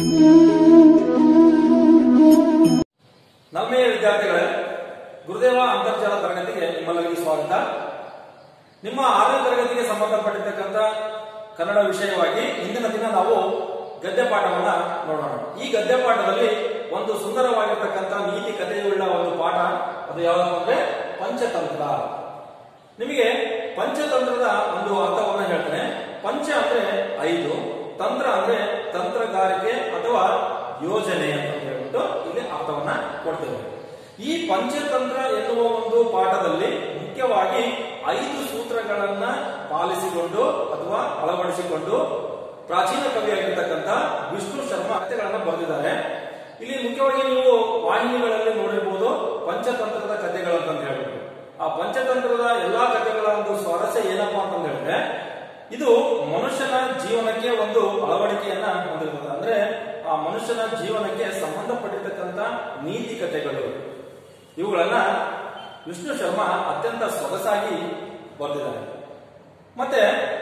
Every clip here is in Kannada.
ನಲ್ಮೆಯ ವಿದ್ಯಾರ್ಥಿಗಳೇ ಗುರುದೇವ ಅಂತರ್ಜಾಲ ತರಗತಿಗೆ ನಿಮ್ಮೆಲ್ಲರಿಗೂ ಸ್ವಾಗತ ನಿಮ್ಮ ಆರನೇ ತರಗತಿಗೆ ಸಂಬಂಧಪಟ್ಟಿರ್ತಕ್ಕಂಥ ಕನ್ನಡ ವಿಷಯವಾಗಿ ಇಂದಿನ ದಿನ ನಾವು ಗದ್ಯ ಪಾಠವನ್ನ ನೋಡೋಣ ಈ ಗದ್ಯ ಪಾಠದಲ್ಲಿ ಒಂದು ಸುಂದರವಾಗಿರ್ತಕ್ಕಂಥ ನೀತಿ ಕಥೆಯುಳ್ಳ ಒಂದು ಪಾಠ ಅದು ಯಾವುದು ಅಂದ್ರೆ ಪಂಚತಂತ್ರ ನಿಮಗೆ ಪಂಚತಂತ್ರದ ಒಂದು ಅರ್ಥವನ್ನ ಹೇಳ್ತೇನೆ ಪಂಚ ಅಂದ್ರೆ ಐದು ತಂತ್ರ ಅಂದ್ರೆ ತಂತ್ರಗಾರಿಕೆ ಅಥವಾ ಯೋಜನೆ ಅಂತ ಹೇಳ್ಬಿಟ್ಟು ಇಲ್ಲಿ ಅರ್ಥವನ್ನ ಕೊಡ್ತೇವೆ ಈ ಪಂಚತಂತ್ರ ಎನ್ನುವ ಒಂದು ಪಾಠದಲ್ಲಿ ಮುಖ್ಯವಾಗಿ ಐದು ಸೂತ್ರಗಳನ್ನ ಪಾಲಿಸಿಕೊಂಡು ಅಥವಾ ಅಳವಡಿಸಿಕೊಂಡು ಪ್ರಾಚೀನ ಕವಿಯಾಗಿರ್ತಕ್ಕಂಥ ವಿಷ್ಣು ಶರ್ಮಾ ಕಥೆಗಳನ್ನ ಬರೆದಿದ್ದಾರೆ ಇಲ್ಲಿ ಮುಖ್ಯವಾಗಿ ನೀವು ವಾಹಿನಿಗಳಲ್ಲಿ ನೋಡಿರ್ಬೋದು ಪಂಚತಂತ್ರದ ಕಥೆಗಳು ಅಂತ ಹೇಳ್ಬಿಟ್ಟು ಆ ಪಂಚತಂತ್ರದ ಎಲ್ಲಾ ಕಥೆಗಳ ಒಂದು ಸ್ವಾರಸ್ಯ ಏನಪ್ಪಾ ಅಂತ ಹೇಳಿದ್ರೆ ಇದು ಮನುಷ್ಯನ ಜೀವನಕ್ಕೆ ಒಂದು ಅಳವಡಿಕೆಯನ್ನ ಹೊಂದಿರ್ತದೆ ಅಂದ್ರೆ ಆ ಮನುಷ್ಯನ ಜೀವನಕ್ಕೆ ಸಂಬಂಧಪಟ್ಟಿರ್ತಕ್ಕಂಥ ನೀತಿ ಕಥೆಗಳು ಇವುಗಳನ್ನ ವಿಷ್ಣು ಶರ್ಮಾ ಅತ್ಯಂತ ಸೊಗಸಾಗಿ ಬರೆದಿದ್ದಾರೆ ಮತ್ತೆ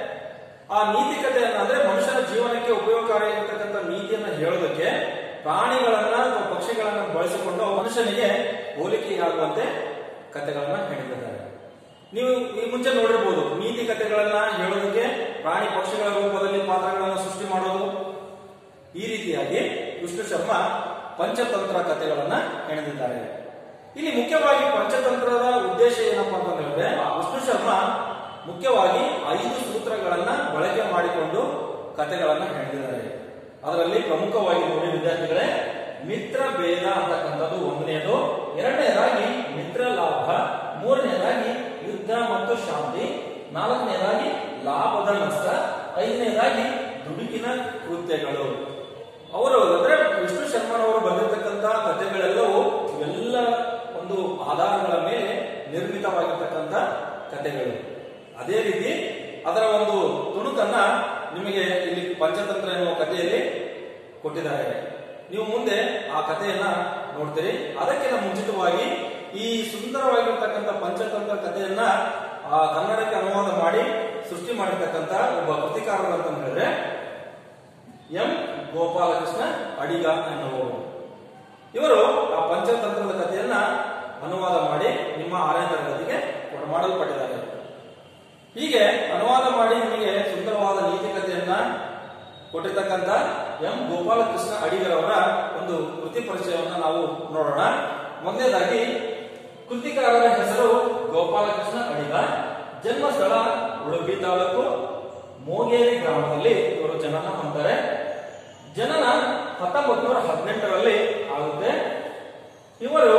ಆ ನೀತಿ ಕಥೆಯನ್ನ ಅಂದ್ರೆ ಮನುಷ್ಯನ ಜೀವನಕ್ಕೆ ಉಪಯೋಗಕಾರಿಯಾಗಿರ್ತಕ್ಕಂಥ ನೀತಿಯನ್ನ ಹೇಳೋದಕ್ಕೆ ಪ್ರಾಣಿಗಳನ್ನ ಅಥವಾ ಪಕ್ಷಿಗಳನ್ನ ಬಳಸಿಕೊಂಡು ಮನುಷ್ಯನಿಗೆ ಹೋಲಿಕೆಯಾಗುವಂತೆ ಕಥೆಗಳನ್ನ ಹೇಳಿದ್ದಾರೆ ನೀವು ಈ ಮುಂಚೆ ನೋಡಿರ್ಬೋದು ನೀತಿ ಕಥೆಗಳನ್ನ ಹೇಳೋದಕ್ಕೆ ಪ್ರಾಣಿ ಪಕ್ಷಿಗಳ ರೂಪದಲ್ಲಿ ಪಾತ್ರಗಳನ್ನ ಸೃಷ್ಟಿ ಮಾಡೋದು ಈ ರೀತಿಯಾಗಿ ವಿಷ್ಣು ಶರ್ಮಾ ಪಂಚತಂತ್ರ ಕಥೆಗಳನ್ನ ಹೆಣೆದಿದ್ದಾರೆ ಇಲ್ಲಿ ಮುಖ್ಯವಾಗಿ ಪಂಚತಂತ್ರದ ಉದ್ದೇಶ ಏನಪ್ಪಾ ಅಂತ ಹೇಳಿದ್ರೆ ವಿಷ್ಣು ಶರ್ಮಾ ಮುಖ್ಯವಾಗಿ ಐದು ಸೂತ್ರಗಳನ್ನ ಬಳಕೆ ಮಾಡಿಕೊಂಡು ಕಥೆಗಳನ್ನ ಹೆಣೆದಿದ್ದಾರೆ ಅದರಲ್ಲಿ ಪ್ರಮುಖವಾಗಿ ನೋಡಿ ವಿದ್ಯಾರ್ಥಿಗಳೇ ಮಿತ್ರ ಭೇದ ಅಂತಕ್ಕಂಥದ್ದು ಒಂದನೆಯದು ಎರಡನೇದಾಗಿ ಮಿತ್ರ ಲಾಭ ಮೂರನೇದಾಗಿ ಯುದ್ಧ ಮತ್ತು ಶಾಂತಿ ನಾಲ್ಕನೇದಾಗಿ ಲಾಭದ ನಷ್ಟ ಐದನೇದಾಗಿ ದುಡುಕಿನ ಕೃತ್ಯಗಳು ಅವರು ಅಂದ್ರೆ ವಿಷ್ಣು ಶರ್ಮನವರು ಬರೆದಿರ್ತಕ್ಕಂಥ ಕಥೆಗಳೆಲ್ಲವೂ ಇವೆಲ್ಲ ಒಂದು ಆಧಾರಗಳ ಮೇಲೆ ನಿರ್ಮಿತವಾಗಿರ್ತಕ್ಕಂಥ ಕಥೆಗಳು ಅದೇ ರೀತಿ ಅದರ ಒಂದು ತುಣುಕನ್ನ ನಿಮಗೆ ಇಲ್ಲಿ ಪಂಚತಂತ್ರ ಎನ್ನುವ ಕಥೆಯಲ್ಲಿ ಕೊಟ್ಟಿದ್ದಾರೆ ನೀವು ಮುಂದೆ ಆ ಕಥೆಯನ್ನ ನೋಡ್ತೀರಿ ಅದಕ್ಕಿಂತ ಮುಂಚಿತವಾಗಿ ಈ ಸುಂದರವಾಗಿರ್ತಕ್ಕಂಥ ಪಂಚತಂತ್ರ ಕಥೆಯನ್ನ ಆ ಕನ್ನಡಕ್ಕೆ ಅನುವಾದ ಮಾಡಿ ಸೃಷ್ಟಿ ಮಾಡಿರ್ತಕ್ಕಂಥ ಒಬ್ಬ ಕೃತಿಕಾರರು ಅಂತ ಹೇಳಿದ್ರೆ ಎಂ ಗೋಪಾಲಕೃಷ್ಣ ಅಡಿಗ ಎನ್ನುವರು ಇವರು ಆ ಪಂಚತಂತ್ರದ ಕಥೆಯನ್ನ ಅನುವಾದ ಮಾಡಿ ನಿಮ್ಮ ಆರನೇ ತರಗತಿಗೆ ಮಾಡಲ್ಪಟ್ಟಿದ್ದಾರೆ ಹೀಗೆ ಅನುವಾದ ಮಾಡಿ ನಿಮಗೆ ಸುಂದರವಾದ ನೀತಿ ಕಥೆಯನ್ನ ಕೊಟ್ಟಿರ್ತಕ್ಕಂಥ ಎಂ ಗೋಪಾಲಕೃಷ್ಣ ಅಡಿಗರವರ ಒಂದು ಕೃತಿ ಪರಿಚಯವನ್ನ ನಾವು ನೋಡೋಣ ಮೊದಲನೇದಾಗಿ ಕೃತಿಕಾರರ ಹೆಸರು ಗೋಪಾಲಕೃಷ್ಣ ಅಡಿಗ ಜನ್ಮಸ್ಥಳ ಉಡುಪಿ ತಾಲೂಕು ಮೋಗೇರಿ ಗ್ರಾಮದಲ್ಲಿ ಇವರು ಜನನ ಹೊಂತಾರೆ ಜನನ ಹತ್ತೊಂಬತ್ತು ನೂರ ಹದಿನೆಂಟರಲ್ಲಿ ಆಗುತ್ತೆ ಇವರು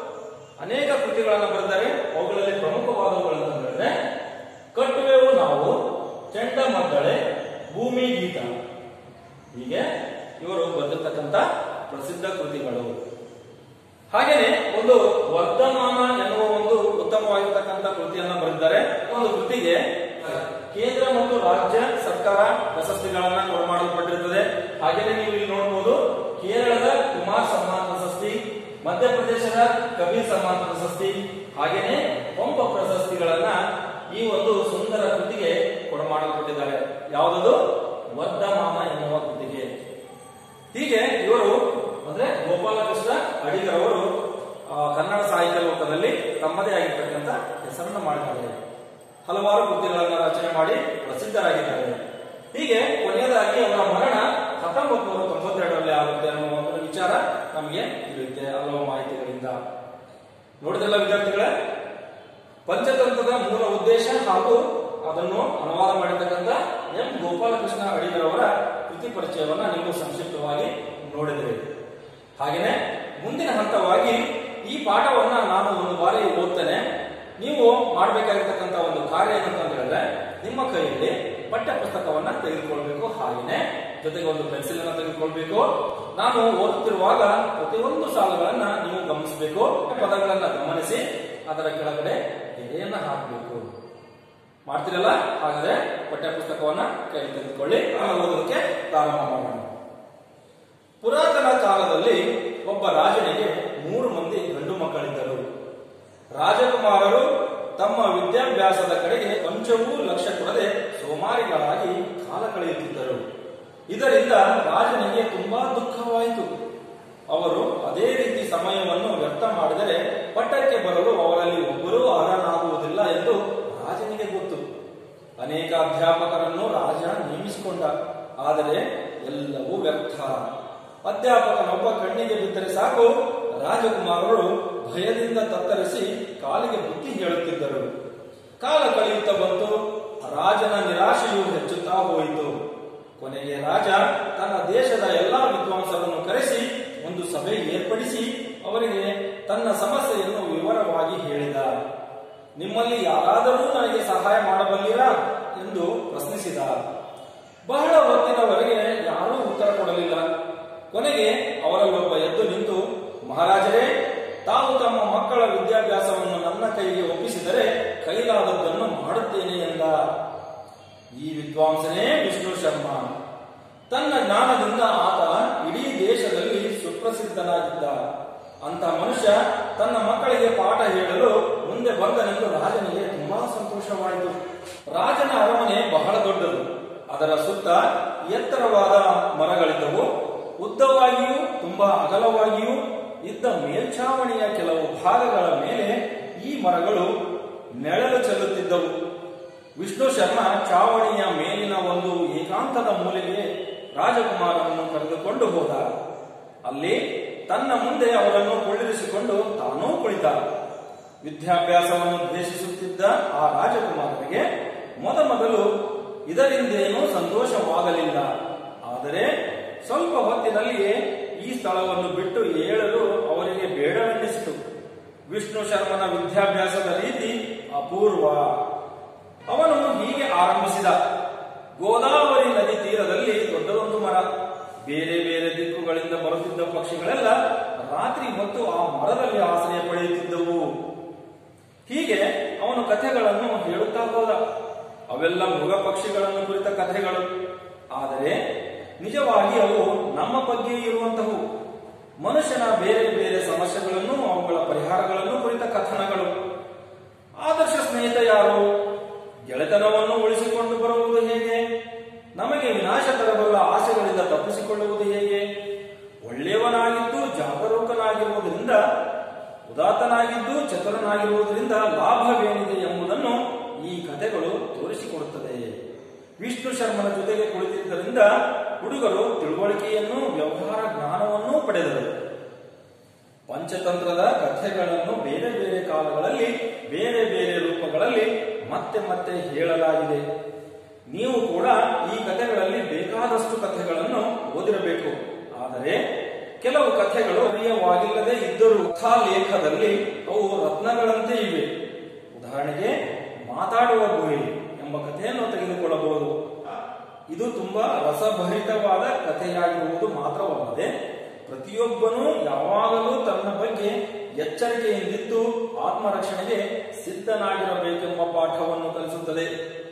ಅನೇಕ ಕೃತಿಗಳನ್ನು ಬರೆದಿದ್ದಾರೆ ಅವುಗಳಲ್ಲಿ ಪ್ರಮುಖವಾದವುಗಳನ್ನು ಹೇಳಿದ್ರೆ ಕಟ್ಟುವೆವು ನಾವು ಚಂಡಮದ್ದಳೆ ಭೂಮಿ ಗೀತ ಹೀಗೆ ಇವರು ಬರೆದಿರ್ತಕ್ಕಂಥ ಪ್ರಸಿದ್ಧ ಕೃತಿಗಳು ಹಾಗೇನೆ ಒಂದು ವರ್ಧಮಾನ ಎನ್ನುವ ಒಂದು ಉತ್ತಮವಾಗಿರ್ತಕ್ಕಂಥ ಕೃತಿಯನ್ನ ಬರೆದಿದ್ದಾರೆ ಒಂದು ಕೃತಿಗೆ ಕೇಂದ್ರ ಮತ್ತು ರಾಜ್ಯ ಸರ್ಕಾರ ಪ್ರಶಸ್ತಿಗಳನ್ನ ಕೊಡಮಾಡಲ್ಪಟ್ಟಿರುತ್ತದೆ ಹಾಗೇನೆ ನೀವು ಇಲ್ಲಿ ನೋಡಬಹುದು ಕೇರಳದ ಕುಮಾರ್ ಸಮ್ಮಾನ್ ಪ್ರಶಸ್ತಿ ಮಧ್ಯಪ್ರದೇಶದ ಕಬೀರ್ ಸಮ್ಮಾನ್ ಪ್ರಶಸ್ತಿ ಹಾಗೇನೆ ಪಂಪ ಪ್ರಶಸ್ತಿಗಳನ್ನ ಈ ಒಂದು ಸುಂದರ ಕೃತಿಗೆ ಕೊಡಮಾಡಲ್ಪಟ್ಟಿದ್ದಾರೆ ಯಾವುದದು ವರ್ಧಮಾನ ಎನ್ನುವ ಕೃತಿಗೆ ಹೀಗೆ ಇವರು ಅಂದ್ರೆ ಗೋಪಾಲಕೃಷ್ಣ ಅಡಿಗರವರು ಆ, ಕನ್ನಡ ಸಾಹಿತ್ಯ ಲೋಕದಲ್ಲಿ ತಮ್ಮದೇ ಆಗಿರ್ತಕ್ಕಂಥ ಹೆಸರನ್ನು ಮಾಡಿದ್ದಾರೆ ಹಲವಾರು ಕೃತಿಗಳನ್ನ ರಚನೆ ಮಾಡಿ ಪ್ರಸಿದ್ಧರಾಗಿದ್ದಾರೆ ಹೀಗೆ ಕೊನೆಯದಾಗಿ ಅವರ ಮರಣ ಹತ್ತೊಂಬತ್ತು ನೂರ ತೊಂಬತ್ತೆರಡರಲ್ಲಿ ಆಗುತ್ತೆ ಅನ್ನೋ ಒಂದು ವಿಚಾರ ನಮಗೆ ತಿಳಿಯುತ್ತೆ ಹಲವು ಮಾಹಿತಿಗಳಿಂದ ನೋಡಿದಲ್ಲ ವಿದ್ಯಾರ್ಥಿಗಳೇ ಪಂಚತಂತ್ರದ ಮೂಲ ಉದ್ದೇಶ ಹಾಗೂ ಅದನ್ನು ಅನುವಾದ ಮಾಡಿರ್ತಕ್ಕಂಥ ಎಂ ಗೋಪಾಲಕೃಷ್ಣ ಅಡಿಗರವರ ಕೃತಿ ಪರಿಚಯವನ್ನ ನೀವು ಸಂಕ್ಷಿಪ್ತವಾಗಿ ನೋಡಿದ್ರಿ ಹಾಗೇನೆ ಮುಂದಿನ ಹಂತವಾಗಿ ಈ ಪಾಠವನ್ನ ನಾನು ಒಂದು ಬಾರಿ ಓದ್ತೇನೆ ನೀವು ಮಾಡಬೇಕಾಗಿರ್ತಕ್ಕಂಥ ಒಂದು ಕಾರ್ಯ ಏನಂತ ಹೇಳಿದ್ರೆ ನಿಮ್ಮ ಕೈಯಲ್ಲಿ ಪಠ್ಯ ಪುಸ್ತಕವನ್ನ ತೆಗೆದುಕೊಳ್ಬೇಕು ಹಾಗೇನೆ ಜೊತೆಗೆ ಒಂದು ಪೆನ್ಸಿಲ್ ಅನ್ನ ತೆಗೆದುಕೊಳ್ಬೇಕು ನಾನು ಓದುತ್ತಿರುವಾಗ ಪ್ರತಿಯೊಂದು ಸಾಲುಗಳನ್ನ ನೀವು ಗಮನಿಸಬೇಕು ಪದಗಳನ್ನ ಗಮನಿಸಿ ಅದರ ಕೆಳಗಡೆ ಗೆರೆಯನ್ನ ಹಾಕಬೇಕು ಮಾಡ್ತೀರಲ್ಲ ಹಾಗಾದ್ರೆ ಪಠ್ಯ ಪುಸ್ತಕವನ್ನ ಕೈ ತೆಗೆದುಕೊಳ್ಳಿ ಆಮೇಲೆ ಓದೋದಕ್ಕೆ ಪ್ರಾರಂಭ ಮಾಡೋಣ ಪುರಾತನ ಕಾಲದಲ್ಲಿ ಒಬ್ಬ ರಾಜನಿಗೆ ಮೂರು ಮಂದಿ ಗಂಡು ಮಕ್ಕಳಿದ್ದರು ರಾಜಕುಮಾರರು ತಮ್ಮ ವಿದ್ಯಾಭ್ಯಾಸದ ಕಡೆಗೆ ಕೊಂಚವೂ ಲಕ್ಷ್ಯ ಕೊಡದೆ ಸೋಮಾರಿಗಳಾಗಿ ಕಾಲ ಕಳೆಯುತ್ತಿದ್ದರು ಇದರಿಂದ ರಾಜನಿಗೆ ತುಂಬಾ ದುಃಖವಾಯಿತು ಅವರು ಅದೇ ರೀತಿ ಸಮಯವನ್ನು ವ್ಯರ್ಥ ಮಾಡಿದರೆ ಪಟ್ಟಕ್ಕೆ ಬರಲು ಅವರಲ್ಲಿ ಒಬ್ಬರೂ ಅರ್ಹನಾಗುವುದಿಲ್ಲ ಎಂದು ರಾಜನಿಗೆ ಗೊತ್ತು ಅನೇಕ ಅಧ್ಯಾಪಕರನ್ನು ರಾಜ ನೇಮಿಸಿಕೊಂಡ ಆದರೆ ಎಲ್ಲವೂ ವ್ಯರ್ಥ ಅಧ್ಯಾಪಕನೊಬ್ಬ ಕಣ್ಣಿಗೆ ಬಿದ್ದರೆ ಸಾಕು ರಾಜಕುಮಾರರು ಭಯದಿಂದ ತತ್ತರಿಸಿ ಕಾಲಿಗೆ ಬುದ್ಧಿ ಹೇಳುತ್ತಿದ್ದರು ಕಾಲ ಕಳೆಯುತ್ತಾ ಬಂತು ರಾಜನ ನಿರಾಶೆಯು ಹೆಚ್ಚುತ್ತಾ ಹೋಯಿತು ಕೊನೆಗೆ ರಾಜ ತನ್ನ ದೇಶದ ಎಲ್ಲಾ ವಿದ್ವಾಂಸರನ್ನು ಕರೆಸಿ ಒಂದು ಸಭೆ ಏರ್ಪಡಿಸಿ ಅವರಿಗೆ ತನ್ನ ಸಮಸ್ಯೆಯನ್ನು ವಿವರವಾಗಿ ಹೇಳಿದ ನಿಮ್ಮಲ್ಲಿ ಯಾರಾದರೂ ನನಗೆ ಸಹಾಯ ಮಾಡಬಲ್ಲಿರಾ ಎಂದು ಪ್ರಶ್ನಿಸಿದ ಬಹಳ ಹೊತ್ತಿನವರೆಗೆ ಯಾರೂ ಉತ್ತರ ಕೊಡಲಿಲ್ಲ ಕೊನೆಗೆ ಅವರಲ್ಲೊಬ್ಬ ಎದ್ದು ನಿಂತು ಮಹಾರಾಜರೇ ತಾವು ತಮ್ಮ ಮಕ್ಕಳ ವಿದ್ಯಾಭ್ಯಾಸವನ್ನು ನನ್ನ ಕೈಗೆ ಒಪ್ಪಿಸಿದರೆ ಕೈಲಾದದ್ದನ್ನು ಮಾಡುತ್ತೇನೆ ಎಂದ ಈ ವಿದ್ವಾಂಸನೇ ವಿಷ್ಣು ಶರ್ಮಾ ತನ್ನ ಜ್ಞಾನದಿಂದ ಆತ ಇಡೀ ದೇಶದಲ್ಲಿ ಸುಪ್ರಸಿದ್ಧನಾಗಿದ್ದ ಅಂತ ಮನುಷ್ಯ ತನ್ನ ಮಕ್ಕಳಿಗೆ ಪಾಠ ಹೇಳಲು ಮುಂದೆ ಬಂದನೆಂದು ರಾಜನಿಗೆ ತುಂಬಾ ಸಂತೋಷವಾಯಿತು ರಾಜನ ಅರಮನೆ ಬಹಳ ದೊಡ್ಡದು ಅದರ ಸುತ್ತ ಎತ್ತರವಾದ ಮರಗಳಿದ್ದವು ಉದ್ದವಾಗಿಯೂ ತುಂಬಾ ಅಗಲವಾಗಿಯೂ ಇದ್ದ ಮೇಲ್ಛಾವಣಿಯ ಕೆಲವು ಭಾಗಗಳ ಮೇಲೆ ಈ ಮರಗಳು ನೆರಳು ಚೆಲ್ಲುತ್ತಿದ್ದವು ವಿಷ್ಣು ಶರ್ಮಾ ಚಾವಣಿಯ ಮೇಲಿನ ಒಂದು ಏಕಾಂತದ ಮೂಲೆಗೆ ರಾಜಕುಮಾರನನ್ನು ಕರೆದುಕೊಂಡು ಹೋದ ಅಲ್ಲಿ ತನ್ನ ಮುಂದೆ ಅವರನ್ನು ಕುಳ್ಳಿರಿಸಿಕೊಂಡು ತಾನೂ ಕುಳಿತ ವಿದ್ಯಾಭ್ಯಾಸವನ್ನು ದ್ವೇಷಿಸುತ್ತಿದ್ದ ಆ ರಾಜಕುಮಾರನಿಗೆ ಮೊದಮೊದಲು ಇದರಿಂದೇನೂ ಸಂತೋಷವಾಗಲಿಲ್ಲ ಆದರೆ ಸ್ವಲ್ಪ ಹೊತ್ತಿನಲ್ಲಿಯೇ ಈ ಸ್ಥಳವನ್ನು ಬಿಟ್ಟು ಏಳಲು ಅವರಿಗೆ ಬೇಡವೆನ್ನಿಸಿತು ವಿಷ್ಣು ಶರ್ಮನ ವಿದ್ಯಾಭ್ಯಾಸದ ರೀತಿ ಅಪೂರ್ವ ಅವನು ಹೀಗೆ ಆರಂಭಿಸಿದ ಗೋದಾವರಿ ನದಿ ತೀರದಲ್ಲಿ ದೊಡ್ಡದೊಂದು ಮರ ಬೇರೆ ಬೇರೆ ದಿಕ್ಕುಗಳಿಂದ ಬರುತ್ತಿದ್ದ ಪಕ್ಷಿಗಳೆಲ್ಲ ರಾತ್ರಿ ಹೊತ್ತು ಆ ಮರದಲ್ಲಿ ಆಶ್ರಯ ಪಡೆಯುತ್ತಿದ್ದವು ಹೀಗೆ ಅವನು ಕಥೆಗಳನ್ನು ಹೇಳುತ್ತಾ ಹೋದ ಅವೆಲ್ಲ ಮೃಗ ಪಕ್ಷಿಗಳನ್ನು ಕುರಿತ ಕಥೆಗಳು ಆದರೆ ನಿಜವಾಗಿ ಅವು ನಮ್ಮ ಬಗ್ಗೆ ಇರುವಂತವು ಮನುಷ್ಯನ ಬೇರೆ ಬೇರೆ ಸಮಸ್ಯೆಗಳನ್ನು ಅವುಗಳ ಪರಿಹಾರಗಳನ್ನು ಕುರಿತ ಕಥನಗಳು ಆದರ್ಶ ಸ್ನೇಹಿತ ಯಾರು ಗೆಳೆತನವನ್ನು ಉಳಿಸಿಕೊಂಡು ಬರುವುದು ಹೇಗೆ ನಮಗೆ ವಿನಾಶ ತರಬಲ್ಲ ಆಸೆಗಳಿಂದ ತಪ್ಪಿಸಿಕೊಳ್ಳುವುದು ಹೇಗೆ ಒಳ್ಳೆಯವನಾಗಿದ್ದು ಜಾಗರೂಕನಾಗಿರುವುದರಿಂದ ಉದಾತ್ತನಾಗಿದ್ದು ಚತುರನಾಗಿರುವುದರಿಂದ ಲಾಭವೇನಿದೆ ಎಂಬುದನ್ನು ಈ ಕಥೆಗಳು ತೋರಿಸಿಕೊಡುತ್ತದೆ ವಿಷ್ಣು ಶರ್ಮನ ಜೊತೆಗೆ ಕುಳಿತಿದ್ದರಿಂದ ಹುಡುಗರು ತಿಳುವಳಿಕೆಯನ್ನು ವ್ಯವಹಾರ ಜ್ಞಾನವನ್ನೂ ಪಡೆದರು ಪಂಚತಂತ್ರದ ಕಥೆಗಳನ್ನು ಬೇರೆ ಬೇರೆ ಕಾಲಗಳಲ್ಲಿ ಬೇರೆ ಬೇರೆ ರೂಪಗಳಲ್ಲಿ ಮತ್ತೆ ಮತ್ತೆ ಹೇಳಲಾಗಿದೆ ನೀವು ಕೂಡ ಈ ಕಥೆಗಳಲ್ಲಿ ಬೇಕಾದಷ್ಟು ಕಥೆಗಳನ್ನು ಓದಿರಬೇಕು ಆದರೆ ಕೆಲವು ಕಥೆಗಳು ಪ್ರಿಯವಾಗಿಲ್ಲದೆ ಇದ್ದರೂ ಲೇಖದಲ್ಲಿ ಅವು ರತ್ನಗಳಂತೆ ಇವೆ ಉದಾಹರಣೆಗೆ ಮಾತಾಡುವ ಗುಹೆ ಎಂಬ ಕಥೆಯನ್ನು ತೆಗೆದುಕೊಳ್ಳಬಹುದು ಇದು ತುಂಬಾ ರಸಭರಿತವಾದ ಕಥೆಯಾಗಿರುವುದು ಮಾತ್ರವಲ್ಲದೆ ಪ್ರತಿಯೊಬ್ಬನೂ ಯಾವಾಗಲೂ ತನ್ನ ಬಗ್ಗೆ ಎಚ್ಚರಿಕೆಯಿಂದಿದ್ದು ಆತ್ಮರಕ್ಷಣೆಗೆ ಸಿದ್ಧನಾಗಿರಬೇಕೆಂಬ ಪಾಠವನ್ನು ಕಲಿಸುತ್ತದೆ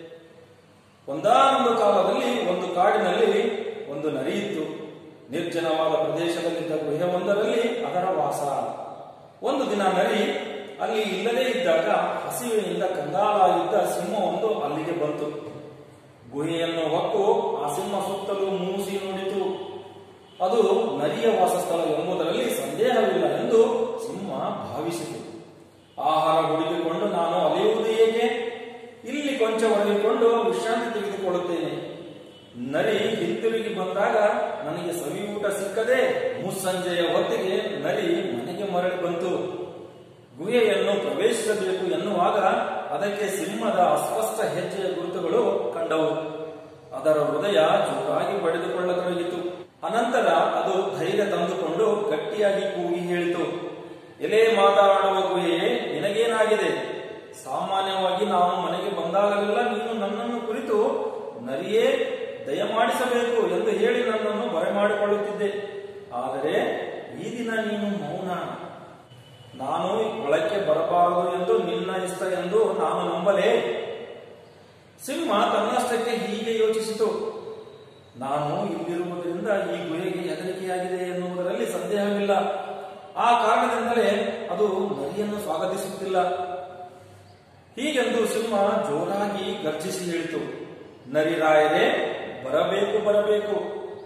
ಒಂದಾನೊಂದು ಕಾಲದಲ್ಲಿ ಒಂದು ಕಾಡಿನಲ್ಲಿ ಒಂದು ನರಿ ಇತ್ತು ನಿರ್ಜನವಾದ ಪ್ರದೇಶದಲ್ಲಿದ್ದ ಗುಹೆಯೊಂದರಲ್ಲಿ ಅದರ ವಾಸ ಒಂದು ದಿನ ನರಿ ಅಲ್ಲಿ ಇಲ್ಲದೇ ಇದ್ದಾಗ ಹಸಿವೆಯಿಂದ ಕಂಗಾಲಾಗಿದ್ದ ಸಿಂಹವೊಂದು ಅಲ್ಲಿಗೆ ಬಂತು ಗುಹೆಯನ್ನು ಹೊಕ್ಕು ಆ ಸಿಂಹ ಸುತ್ತಲೂ ಮೂಸಿ ನೋಡಿತು ಅದು ನರಿಯ ವಾಸಸ್ಥಳ ಎಂಬುದರಲ್ಲಿ ಸಂದೇಹವಿಲ್ಲ ಎಂದು ಸಿಂಹ ಭಾವಿಸಿತು ಆಹಾರ ಹುಡುಕಿಕೊಂಡು ನಾನು ಅಲೆಯುವುದು ಹೇಗೆ ಇಲ್ಲಿ ಕೊಂಚ ಒಳಗಿಕೊಂಡು ವಿಶ್ರಾಂತಿ ತೆಗೆದುಕೊಳ್ಳುತ್ತೇನೆ ನರಿ ಹಿಂತಿರುಗಿ ಬಂದಾಗ ನನಗೆ ಸವಿ ಊಟ ಸಿಕ್ಕದೆ ಮುಸ್ಸಂಜೆಯ ಹೊತ್ತಿಗೆ ನರಿ ಮನೆಗೆ ಮರಳಿ ಬಂತು ಗುಹೆಯನ್ನು ಪ್ರವೇಶಿಸಬೇಕು ಎನ್ನುವಾಗ ಅದಕ್ಕೆ ಸಿಂಹದ ಅಸ್ಪಷ್ಟ ಹೆಜ್ಜೆಯ ಗುರುತುಗಳು ಕಂಡವು ಅದರ ಹೃದಯ ಜೋರಾಗಿ ಬಡಿದುಕೊಳ್ಳತೊಡಗಿತು ಅನಂತರ ಅದು ಧೈರ್ಯ ತಂದುಕೊಂಡು ಗಟ್ಟಿಯಾಗಿ ಕೂಗಿ ಹೇಳಿತು ಎಲೆ ಮಾತಾಡುವ ಗುಹೆಯೇ ನಿನಗೇನಾಗಿದೆ ಸಾಮಾನ್ಯವಾಗಿ ನಾನು ಮನೆಗೆ ಬಂದಾಗಲೆಲ್ಲ ನೀನು ನನ್ನನ್ನು ಕುರಿತು ನರಿಯೇ ದಯಮಾಡಿಸಬೇಕು ಎಂದು ಹೇಳಿ ನನ್ನನ್ನು ಬರಮಾಡಿಕೊಳ್ಳುತ್ತಿದ್ದೆ ಆದರೆ ಈ ದಿನ ನೀನು ಮೌನ ನಾನು ಒಳಕ್ಕೆ ಬರಬಾರದು ಎಂದು ನಿನ್ನ ಇಷ್ಟ ಎಂದು ನಾನು ನಂಬಲೇ ಸಿಂಹ ತನ್ನಷ್ಟಕ್ಕೆ ಹೀಗೆ ಯೋಚಿಸಿತು ನಾನು ಇಲ್ಲಿರುವುದರಿಂದ ಈ ಗುಹೆಗೆ ಹೆದರಿಕೆಯಾಗಿದೆ ಎನ್ನುವುದರಲ್ಲಿ ಸಂದೇಹವಿಲ್ಲ ಆ ಕಾರಣದಿಂದಲೇ ಅದು ನರಿಯನ್ನು ಸ್ವಾಗತಿಸುತ್ತಿಲ್ಲ ಹೀಗೆಂದು ಸಿಂಹ ಜೋರಾಗಿ ಗರ್ಜಿಸಿ ಹೇಳಿತು ನರಿರಾಯರೇ ಬರಬೇಕು ಬರಬೇಕು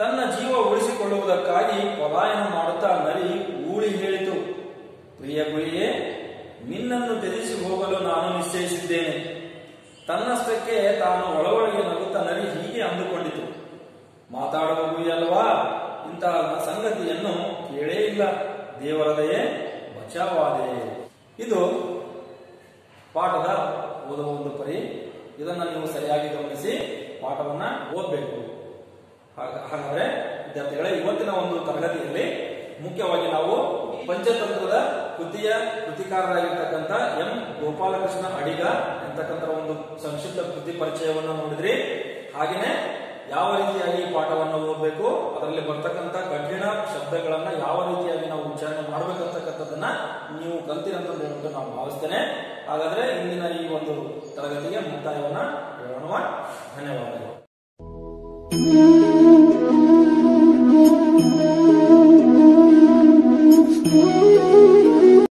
ತನ್ನ ಜೀವ ಉಳಿಸಿಕೊಳ್ಳುವುದಕ್ಕಾಗಿ ಪಲಾಯನ ಮಾಡುತ್ತಾ ನರಿ ಊಳಿ ಹೇಳಿತು ಪ್ರಿಯ ಗುರಿಯೇ ನಿನ್ನನ್ನು ತ್ಯಜಿಸಿ ಹೋಗಲು ನಾನು ನಿಶ್ಚಯಿಸಿದ್ದೇನೆ ತನ್ನಷ್ಟಕ್ಕೆ ತಾನು ಒಳಗೊಳಗೆ ನಗುತ್ತಾ ನರಿ ಹೀಗೆ ಅಂದುಕೊಂಡಿತು ಮಾತಾಡುವ ಗುರಿಯಲ್ವಾ ಇಂತಹ ಸಂಗತಿಯನ್ನು ಕೇಳೇ ಇಲ್ಲ ದೇವರದೆಯೇ ಬಚಾವಾದೆ ಇದು ಪಾಠದ ಓದುವ ಒಂದು ಪರಿ ಇದನ್ನ ನೀವು ಸರಿಯಾಗಿ ಗಮನಿಸಿ ಪಾಠವನ್ನ ಓದಬೇಕು ಹಾಗ- ಹಾಗಾದ್ರೆ ವಿದ್ಯಾರ್ಥಿಗಳೇ ಇವತ್ತಿನ ಒಂದು ತರಗತಿಯಲ್ಲಿ ಮುಖ್ಯವಾಗಿ ನಾವು ಪಂಚತಂತ್ರದ ಕೃತಿಯ ಕೃತಿಕಾರರಾಗಿರ್ತಕ್ಕಂಥ ಎಂ ಗೋಪಾಲಕೃಷ್ಣ ಅಡಿಗ ಅಂತಕ್ಕಂಥ ಒಂದು ಸಂಕ್ಷಿಪ್ತ ಕೃತಿ ಪರಿಚಯವನ್ನು ನೋಡಿದ್ರಿ ಹಾಗೇನೆ ಯಾವ ರೀತಿಯಾಗಿ ಈ ಪಾಠವನ್ನು ಓದಬೇಕು ಅದರಲ್ಲಿ ಬರ್ತಕ್ಕಂಥ ಕಠಿಣ ಶಬ್ದಗಳನ್ನ ಯಾವ ರೀತಿಯಾಗಿ ನಾವು ಉಚ್ಚಾರಣೆ ಮಾಡಬೇಕಂತಕ್ಕಂಥದ್ದನ್ನ ನೀವು ಕಲ್ತಿರಂತ ಹೇಳ್ಬಿಟ್ಟು ನಾವು ಭಾವಿಸ್ತೇನೆ ಹಾಗಾದ್ರೆ ಇಂದಿನ ಈ ಒಂದು ತರಗತಿಗೆ ಮುಕ್ತಾಯವನ್ನ ಹೇಳೋಣ ಧನ್ಯವಾದಗಳು